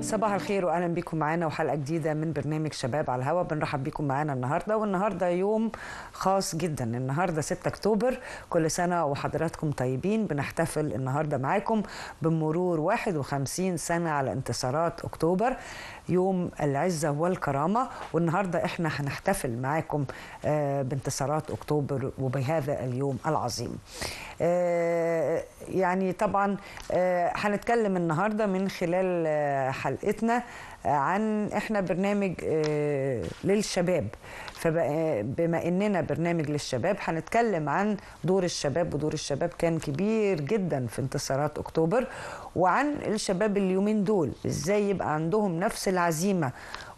صباح الخير واهلا بكم معانا وحلقه جديده من برنامج شباب على الهوا بنرحب بكم معانا النهارده والنهارده يوم خاص جدا النهارده 6 اكتوبر كل سنه وحضراتكم طيبين بنحتفل النهارده معاكم بمرور 51 سنه على انتصارات اكتوبر يوم العزه والكرامه والنهارده احنا هنحتفل معاكم آه، بانتصارات اكتوبر وبهذا اليوم العظيم آه، يعني طبعا آه، هنتكلم النهارده من خلال آه، حلقتنا آه، عن احنا برنامج آه، للشباب فبما اننا برنامج للشباب هنتكلم عن دور الشباب ودور الشباب كان كبير جدا في انتصارات اكتوبر وعن الشباب اليومين دول ازاي يبقى عندهم نفس العزيمه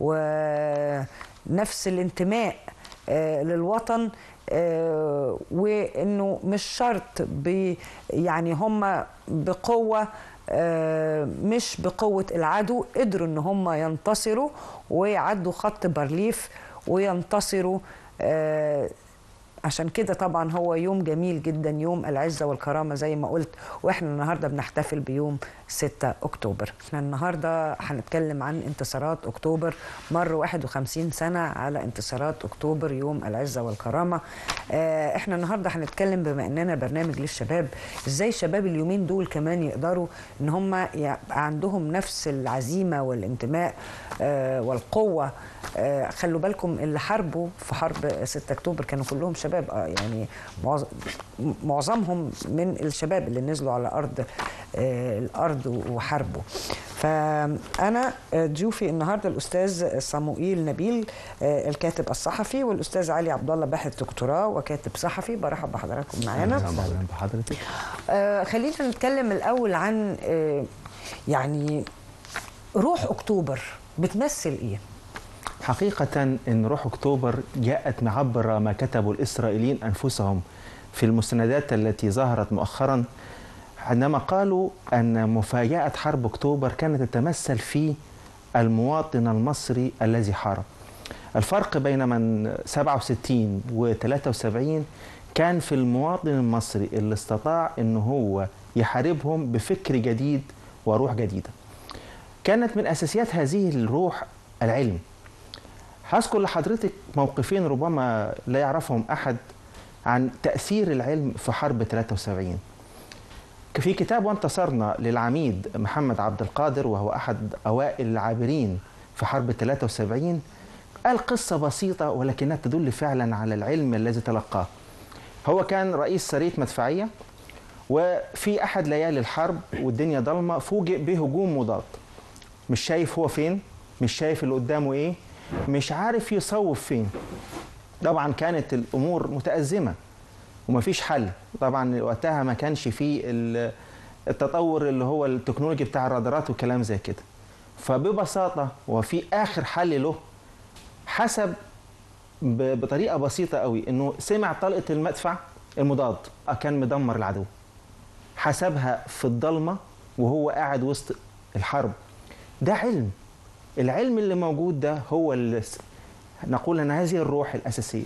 ونفس الانتماء آه، للوطن آه، وانه مش شرط ب يعني هم بقوه آه، مش بقوه العدو قدروا ان هم ينتصروا ويعدوا خط بارليف وينتصروا آه، عشان كده طبعا هو يوم جميل جدا يوم العزة والكرامة زي ما قلت واحنا النهاردة بنحتفل بيوم 6 اكتوبر احنا النهاردة هنتكلم عن انتصارات اكتوبر مر 51 سنة على انتصارات اكتوبر يوم العزة والكرامة اه احنا النهاردة هنتكلم بما اننا برنامج للشباب ازاي الشباب اليومين دول كمان يقدروا ان هم يبقى عندهم نفس العزيمة والانتماء اه والقوة اه خلوا بالكم اللي حاربوا في حرب 6 اكتوبر كانوا كلهم شباب اه يعني معظ- معظمهم من الشباب اللي نزلوا على ارض آه، الارض وحاربوا فانا آه، ضيوفي النهارده الاستاذ صموئيل نبيل آه، الكاتب الصحفي والاستاذ علي عبد الله باحث دكتوراه وكاتب صحفي برحب بحضراتكم معانا اهلا بحضرتك آه، خلينا نتكلم الاول عن آه، يعني روح اكتوبر بتمثل ايه حقيقة إن روح أكتوبر جاءت معبر ما كتبه الإسرائيليين أنفسهم في المستندات التي ظهرت مؤخرا عندما قالوا أن مفاجأة حرب أكتوبر كانت تتمثل في المواطن المصري الذي حارب الفرق بين من 67 و 73 كان في المواطن المصري اللي استطاع أن هو يحاربهم بفكر جديد وروح جديدة كانت من أساسيات هذه الروح العلم هذكر لحضرتك موقفين ربما لا يعرفهم أحد عن تأثير العلم في حرب 73 في كتاب وانتصرنا للعميد محمد عبد القادر وهو أحد أوائل العابرين في حرب 73 قال قصة بسيطة ولكنها تدل فعلا على العلم الذي تلقاه هو كان رئيس سرية مدفعية وفي أحد ليالي الحرب والدنيا ضلمة فوجئ بهجوم مضاد مش شايف هو فين مش شايف اللي قدامه ايه مش عارف يصوف فين طبعا كانت الامور متازمه ومفيش حل طبعا وقتها ما كانش فيه ال- التطور اللي هو التكنولوجي بتاع الرادارات وكلام زي كده فببساطه وفي اخر حل له حسب ب- بطريقه بسيطه قوي انه سمع طلقه المدفع المضاد كان مدمر العدو حسبها في الضلمه وهو قاعد وسط الحرب ده علم العلم اللي موجود ده هو اللي س- نقول ان هذه الروح الاساسيه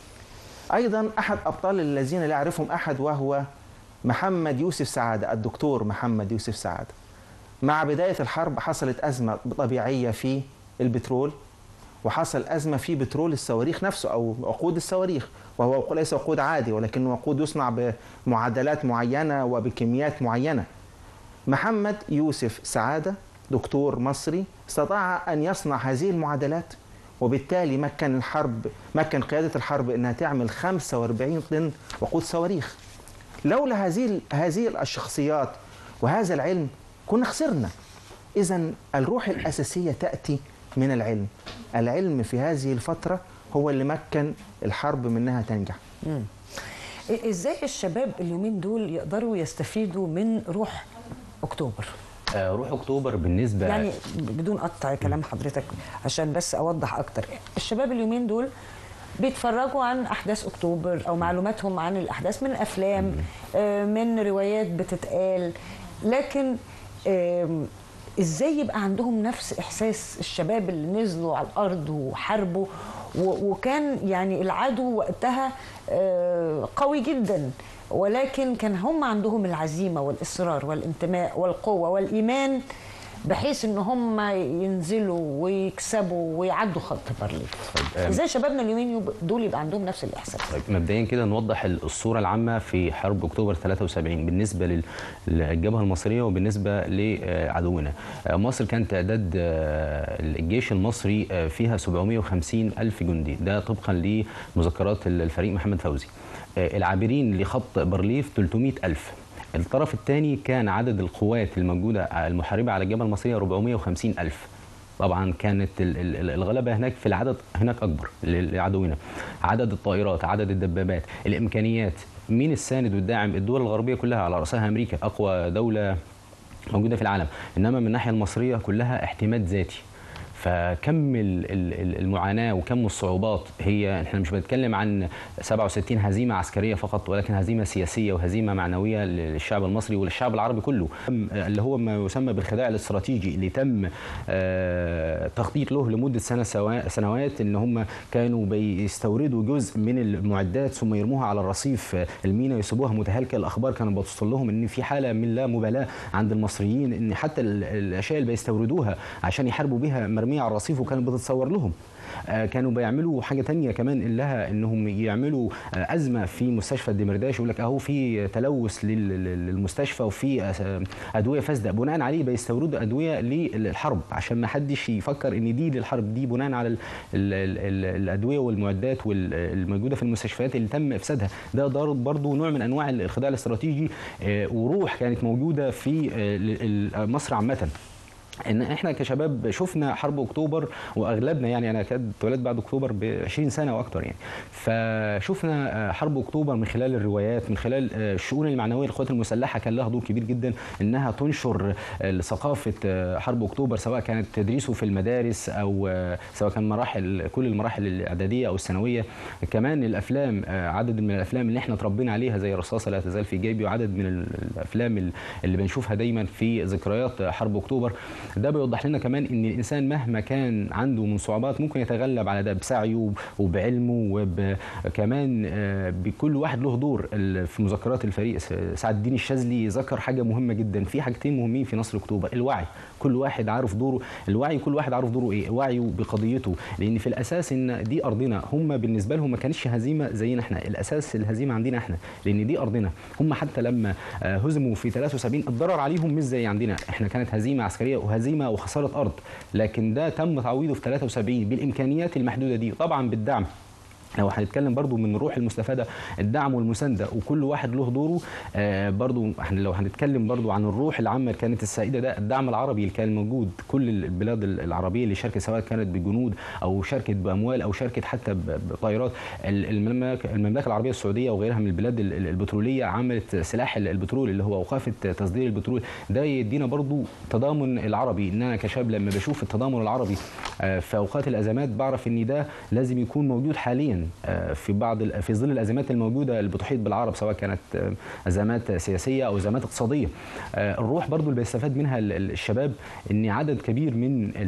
ايضا احد ابطال الذين لا يعرفهم احد وهو محمد يوسف سعاده الدكتور محمد يوسف سعاده مع بدايه الحرب حصلت ازمه طبيعيه في البترول وحصل ازمه في بترول الصواريخ نفسه او وقود الصواريخ وهو ليس وقود عادي ولكنه وقود يصنع بمعدلات معينه وبكميات معينه محمد يوسف سعادة دكتور مصري استطاع أن يصنع هذه المعادلات وبالتالي مكن الحرب مكن قيادة الحرب أنها تعمل 45 طن وقود صواريخ لولا هذه هذه الشخصيات وهذا العلم كنا خسرنا إذا الروح الأساسية تأتي من العلم العلم في هذه الفترة هو اللي مكن الحرب من أنها تنجح إيه- ازاي الشباب اليومين دول يقدروا يستفيدوا من روح اكتوبر آه، روح اكتوبر بالنسبه يعني بدون قطع كلام حضرتك عشان بس اوضح اكتر الشباب اليومين دول بيتفرجوا عن احداث اكتوبر او معلوماتهم عن الاحداث من افلام آه، من روايات بتتقال لكن آم، ازاي يبقى عندهم نفس احساس الشباب اللي نزلوا على الارض وحاربوا و- وكان يعني العدو وقتها آه، قوي جدا ولكن كان هم عندهم العزيمه والاصرار والانتماء والقوه والايمان بحيث ان هم ينزلوا ويكسبوا ويعدوا خط بارليف آه، ازاي شبابنا اليومين يب- دول يبقى عندهم نفس الاحساس طيب مبدئيا كده نوضح الصوره العامه في حرب اكتوبر 73 بالنسبه لل- للجبهه المصريه وبالنسبه لعدونا آه، مصر كان تعداد آه، الجيش المصري آه، فيها 750 الف جندي ده طبقا لمذكرات الفريق محمد فوزي آه، العابرين لخط بارليف 300 الف الطرف الثاني كان عدد القوات الموجوده المحاربه على الجبهه المصريه 450 الف طبعا كانت ال- ال- ال- الغلبه هناك في العدد هناك اكبر ل- لعدونا عدد الطائرات عدد الدبابات الامكانيات مين الساند والداعم الدول الغربيه كلها على راسها امريكا اقوى دوله موجوده في العالم انما من الناحيه المصريه كلها اعتماد ذاتي فكم ال- ال- ال- المعاناه وكم الصعوبات هي احنا مش بنتكلم عن 67 هزيمه عسكريه فقط ولكن هزيمه سياسيه وهزيمه معنويه للشعب المصري وللشعب العربي كله اللي هو ما يسمى بالخداع الاستراتيجي اللي تم آه، تخطيط له لمده سنه سوا- سنوات ان هم كانوا بيستوردوا جزء من المعدات ثم يرموها على الرصيف المينا يسيبوها متهالكه الاخبار كانت بتوصل لهم ان في حاله من لا مبالاه عند المصريين ان حتى ال- الاشياء اللي بيستوردوها عشان يحاربوا بيها مرميه على الرصيف وكانت بتتصور لهم آه، كانوا بيعملوا حاجه تانية كمان لها انهم يعملوا آه، ازمه في مستشفى الدمرداش يقول لك اهو في تلوث لل- لل- للمستشفى وفي آه، ادويه فاسده بناء عليه بيستوردوا ادويه للحرب عشان ما حدش يفكر ان دي للحرب دي بناء على ال ال ال الادويه والمعدات وال- الموجوده في المستشفيات اللي تم افسادها ده ضر- برضو نوع من انواع الخداع الاستراتيجي آه، وروح كانت موجوده في آه، ال- ال- مصر عامه ان احنا كشباب شفنا حرب اكتوبر واغلبنا يعني انا كنت اتولدت بعد اكتوبر ب 20 سنه واكتر يعني فشفنا آه، حرب اكتوبر من خلال الروايات من خلال آه، الشؤون المعنويه للقوات المسلحه كان لها دور كبير جدا انها تنشر آه، ثقافه آه، حرب اكتوبر سواء كانت تدريسه في المدارس او آه، سواء كان مراحل كل المراحل الاعداديه او الثانويه كمان الافلام آه، عدد من الافلام اللي احنا اتربينا عليها زي رصاصه لا تزال في جيبي وعدد من ال- الافلام اللي بنشوفها دايما في ذكريات حرب اكتوبر ده بيوضح لنا كمان ان الانسان مهما كان عنده من صعوبات ممكن يتغلب على ده بسعيه وبعلمه وكمان بكل واحد له دور ال- في مذكرات الفريق س- سعد الدين الشاذلي ذكر حاجه مهمه جدا في حاجتين مهمين في نصر اكتوبر الوعي كل واحد عارف دوره الوعي كل واحد عارف دوره ايه وعيه بقضيته لان في الاساس ان دي ارضنا هم بالنسبه لهم ما كانتش هزيمه زينا احنا الاساس الهزيمه عندنا احنا لان دي ارضنا هم حتى لما آه، هزموا في 73 الضرر عليهم مش زي عندنا احنا كانت هزيمه عسكريه وهزيمه وخساره ارض لكن ده تم تعويضه في 73 بالامكانيات المحدوده دي طبعا بالدعم لو هنتكلم برضو من الروح المستفاده الدعم والمسانده وكل واحد له دوره آه برضو احنا لو هنتكلم برضو عن الروح العامه اللي كانت السائده ده الدعم العربي اللي كان موجود كل البلاد العربيه اللي شاركت سواء كانت بجنود او شاركت باموال او شاركت حتى ب- بطائرات ال- المملكه المملكه العربيه السعوديه وغيرها من البلاد ال- ال- البتروليه عملت سلاح ال- البترول اللي هو وقافه تصدير البترول ده يدينا برضو تضامن العربي ان انا كشاب لما بشوف التضامن العربي آه، في اوقات الازمات بعرف ان ده لازم يكون موجود حاليا آه، في بعض ال- في ظل الازمات الموجوده اللي بتحيط بالعرب سواء كانت آه، ازمات سياسيه او ازمات اقتصاديه آه، الروح برضو اللي بيستفاد منها ال- ال- الشباب ان عدد كبير من ال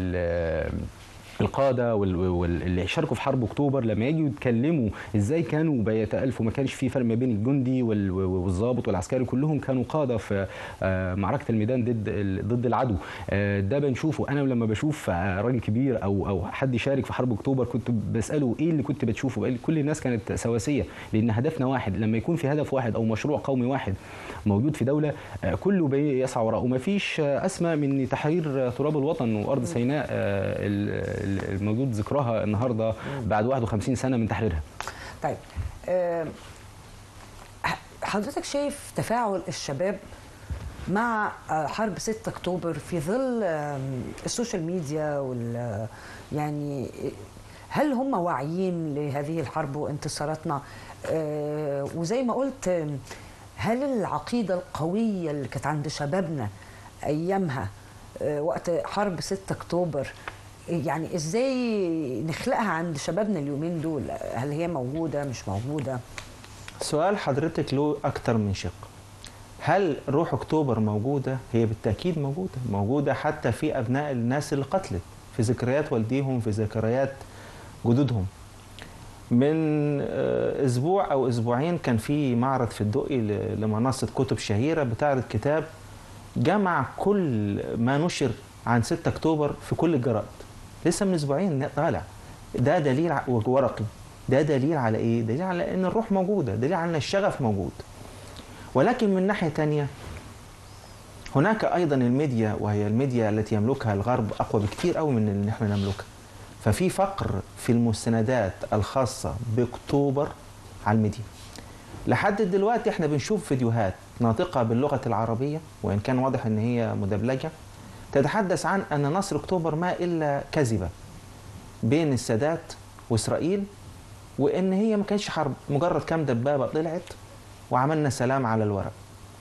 ال القاده وال- وال- اللي شاركوا في حرب اكتوبر لما يجوا يتكلموا ازاي كانوا بيتالفوا ما كانش في فرق ما بين الجندي وال- والضابط والعسكري كلهم كانوا قاده في آه، معركه الميدان ضد ال- ضد العدو آه، ده بنشوفه انا لما بشوف آه، راجل كبير او او حد شارك في حرب اكتوبر كنت بساله ايه اللي كنت بتشوفه بقى كل الناس كانت سواسيه لان هدفنا واحد لما يكون في هدف واحد او مشروع قومي واحد موجود في دوله آه، كله بيسعى وراءه ومفيش آه، اسمى من تحرير آه، تراب الوطن وارض سيناء آه، ال- ال- الموجود ذكرها النهارده بعد 51 سنه من تحريرها طيب آه، حضرتك شايف تفاعل الشباب مع آه، حرب 6 اكتوبر في ظل آم، السوشيال ميديا وال يعني هل هم واعيين لهذه الحرب وانتصاراتنا آه، وزي ما قلت آم، هل العقيده القويه اللي كانت عند شبابنا ايامها آه، وقت حرب 6 اكتوبر يعني ازاي نخلقها عند شبابنا اليومين دول هل هي موجوده مش موجوده سؤال حضرتك له أكتر من شق هل روح أكتوبر موجودة؟ هي بالتأكيد موجودة موجودة حتى في أبناء الناس اللي قتلت في ذكريات والديهم في ذكريات جدودهم من آه، أسبوع أو أسبوعين كان في معرض في الدقي ل- لمنصة كتب شهيرة بتعرض كتاب جمع كل ما نشر عن 6 اكتوبر في كل الجرائد لسه من اسبوعين طالع ده دليل ع- ورقي ده دليل على ايه دليل على ان الروح موجوده دليل على ان الشغف موجود ولكن من ناحيه تانية هناك ايضا الميديا وهي الميديا التي يملكها الغرب اقوى بكتير قوي من اللي احنا نملكها ففي فقر في المستندات الخاصه باكتوبر على الميديا لحد دلوقتي احنا بنشوف فيديوهات ناطقه باللغه العربيه وان كان واضح ان هي مدبلجه تتحدث عن ان نصر اكتوبر ما الا كذبه بين السادات واسرائيل وان هي ما كانتش حرب مجرد كام دبابه طلعت وعملنا سلام على الورق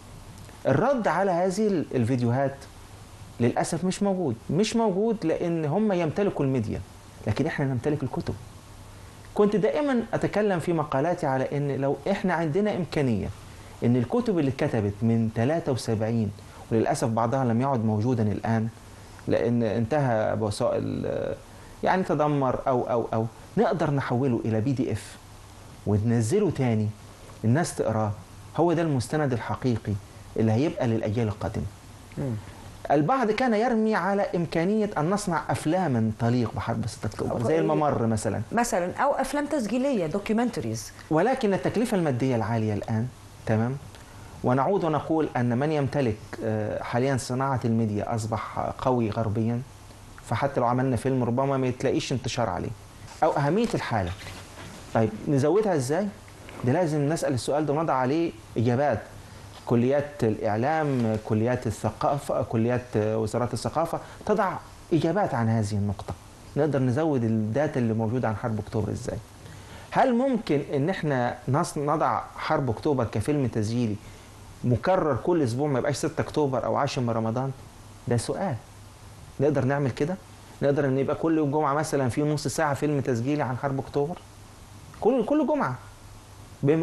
الرد على هذه ال- الفيديوهات للاسف مش موجود مش موجود لان هم يمتلكوا الميديا لكن احنا نمتلك الكتب كنت دائما اتكلم في مقالاتي على ان لو احنا عندنا امكانيه ان الكتب اللي اتكتبت من 73 وللاسف بعضها لم يعد موجودا الان لان انتهى بوسائل آه، يعني تدمر او او او نقدر نحوله الى بي دي اف وننزله تاني الناس تقراه هو ده المستند الحقيقي اللي هيبقى للاجيال القادمه مم. البعض كان يرمي على إمكانية أن نصنع أفلاما تليق بحرب 6 أكتوبر زي الممر مثلا مثلا او افلام تسجيليه دوكيومنتريز ولكن التكلفة المادية العالية الآن تمام ونعود ونقول أن من يمتلك آه، حاليا صناعة الميديا أصبح قوي غربيا فحتى لو عملنا فيلم ربما ما تلاقيش انتشار عليه أو أهمية الحالة طيب نزودها إزاي؟ ده لازم نسأل السؤال ده ونضع عليه إجابات كليات الإعلام كليات الثقافة كليات آه، وزارات الثقافة تضع إجابات عن هذه النقطة نقدر نزود الداتا اللي موجودة عن حرب أكتوبر إزاي هل ممكن ان احنا نص- نضع حرب اكتوبر كفيلم تسجيلي مكرر كل اسبوع ما يبقاش 6 اكتوبر او 10 من رمضان ده سؤال نقدر نعمل كده نقدر ان يبقى كل يوم جمعه مثلا في نص ساعه فيلم تسجيلي عن حرب اكتوبر كل كل جمعه بم...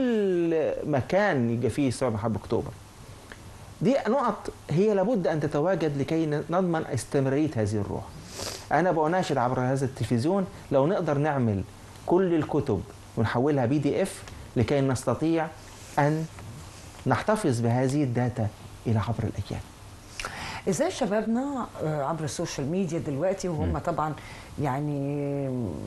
كل مكان يبقى فيه استوعاب حرب اكتوبر دي نقط هي لابد ان تتواجد لكي ن- نضمن استمراريه هذه الروح انا بناشد عبر هذا التلفزيون لو نقدر نعمل كل الكتب ونحولها بي دي اف لكي نستطيع ان نحتفظ بهذه الداتا الى عبر الاجيال ازاي شبابنا آه، عبر السوشيال ميديا دلوقتي وهم طبعا يعني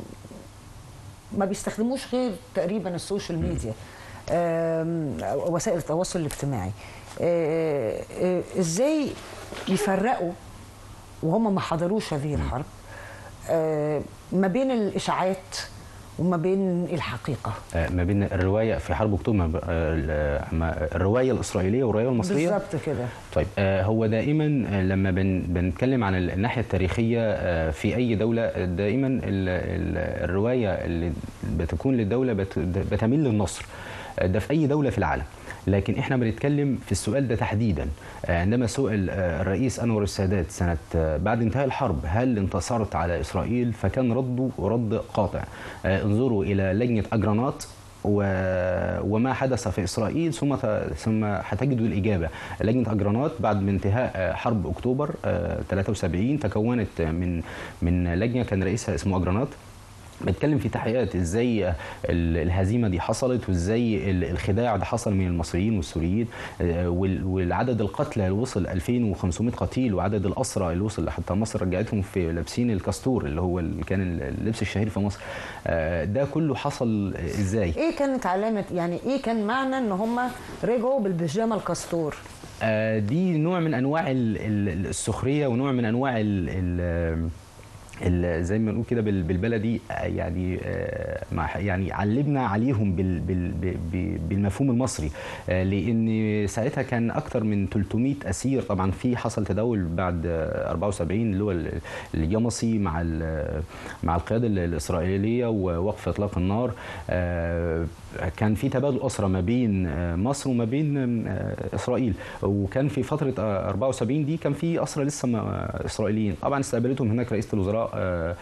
ما بيستخدموش غير تقريبا السوشيال ميديا آم، وسائل التواصل الاجتماعي آه، آه، ازاي يفرقوا وهم ما حضروش هذه الحرب آه، ما بين الاشاعات وما بين الحقيقه آه، ما بين الروايه في حرب اكتوبر ما ب- آه، ال- ما- الروايه الاسرائيليه والروايه المصريه بالظبط كده طيب آه، هو دائما آه، لما بن بنتكلم عن الناحيه التاريخيه آه، في اي دوله آه، دائما ال- ال- الروايه اللي بتكون للدوله بت- بتميل للنصر آه، ده في اي دوله في العالم لكن احنا بنتكلم في السؤال ده تحديدا آه، عندما سئل آه، الرئيس انور السادات سنه آه، بعد انتهاء الحرب هل انتصرت على اسرائيل فكان رده رد قاطع آه، انظروا الى لجنه اجرانات و- وما حدث في اسرائيل ثم ت- ثم هتجدوا الاجابه لجنه اجرانات بعد من انتهاء آه، حرب اكتوبر آه، 73 تكونت من من لجنه كان رئيسها اسمه اجرانات بتكلم في تحقيقات ازاي ال- الهزيمه دي حصلت وازاي ال- الخداع ده حصل من المصريين والسوريين آه، وال- والعدد القتلى اللي وصل 2500 قتيل وعدد الاسرى اللي وصل حتى مصر رجعتهم في لابسين الكاستور اللي هو اللي كان اللبس الشهير في مصر آه، ده كله حصل ازاي ايه كانت علامه يعني ايه كان معنى ان هم رجعوا بالبيجامه الكاستور آه، دي نوع من انواع ال- ال- السخريه ونوع من انواع ال ال ال- زي ما نقول كده بال- بالبلدي آه، يعني آه، مع- يعني علمنا عليهم بال بال ب- بالمفهوم المصري آه، لان ساعتها كان اكتر من 300 اسير طبعا في حصل تداول بعد آه، 74 اللي هو ال- الجمصي مع ال- مع القياده ال- الاسرائيليه ووقف اطلاق النار آه، كان في تبادل اسرى ما بين آه، مصر وما بين آه، اسرائيل وكان في فتره آه، 74 دي كان في اسرى لسه ما- اسرائيليين طبعا استقبلتهم هناك رئيسه الوزراء آه،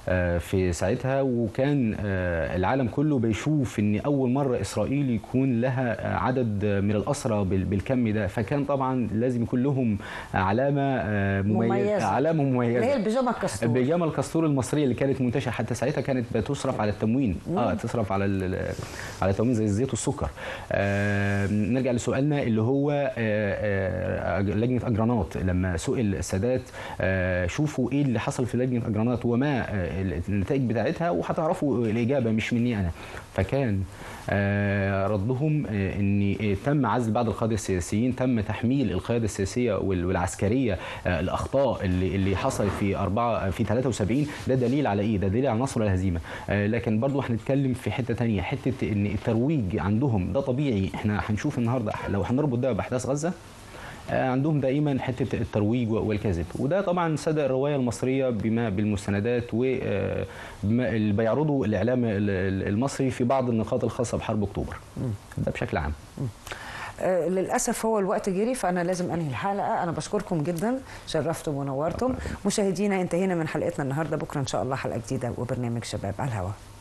آه، في ساعتها وكان آه، العالم كله بيشوف ان اول مره اسرائيل يكون لها آه، عدد من الاسرى بال- بالكم ده فكان طبعا لازم يكون لهم علامه آه، مميزه مميزة. علامه اللي هي مميزه البيجامه الكستور البيجامه الكستور المصريه اللي كانت منتشره حتى ساعتها كانت بتصرف على التموين اه تصرف على ال- على التموين زي الزيت والسكر آه نرجع لسؤالنا اللي هو آه آه لجنه اجرانات لما سئل السادات آه شوفوا ايه اللي حصل في لجنه اجرانات وما آه النتائج بتاعتها وهتعرفوا الاجابه مش مني انا فكان آه ردهم آه ان آه، تم عزل بعض القاده السياسيين تم تحميل القياده السياسيه وال- والعسكريه آه الاخطاء اللي اللي حصل في أربعة في 73 ده دليل على ايه ده دليل على النصر والهزيمه آه لكن برضو هنتكلم في حته تانية حته ان الترويج عندهم ده طبيعي احنا هنشوف النهارده لو هنربط ده باحداث غزه آه، عندهم دائما حته الترويج والكذب وده طبعا صدق الروايه المصريه بما بالمستندات واللي بيعرضوا الاعلام ال- ال- المصري في بعض النقاط الخاصه بحرب اكتوبر ده بشكل عام آه، للاسف هو الوقت جري فانا لازم انهي الحلقه انا بشكركم جدا شرفتم ونورتم مشاهدينا انتهينا من حلقتنا النهارده بكره ان شاء الله حلقه جديده وبرنامج شباب على الهواء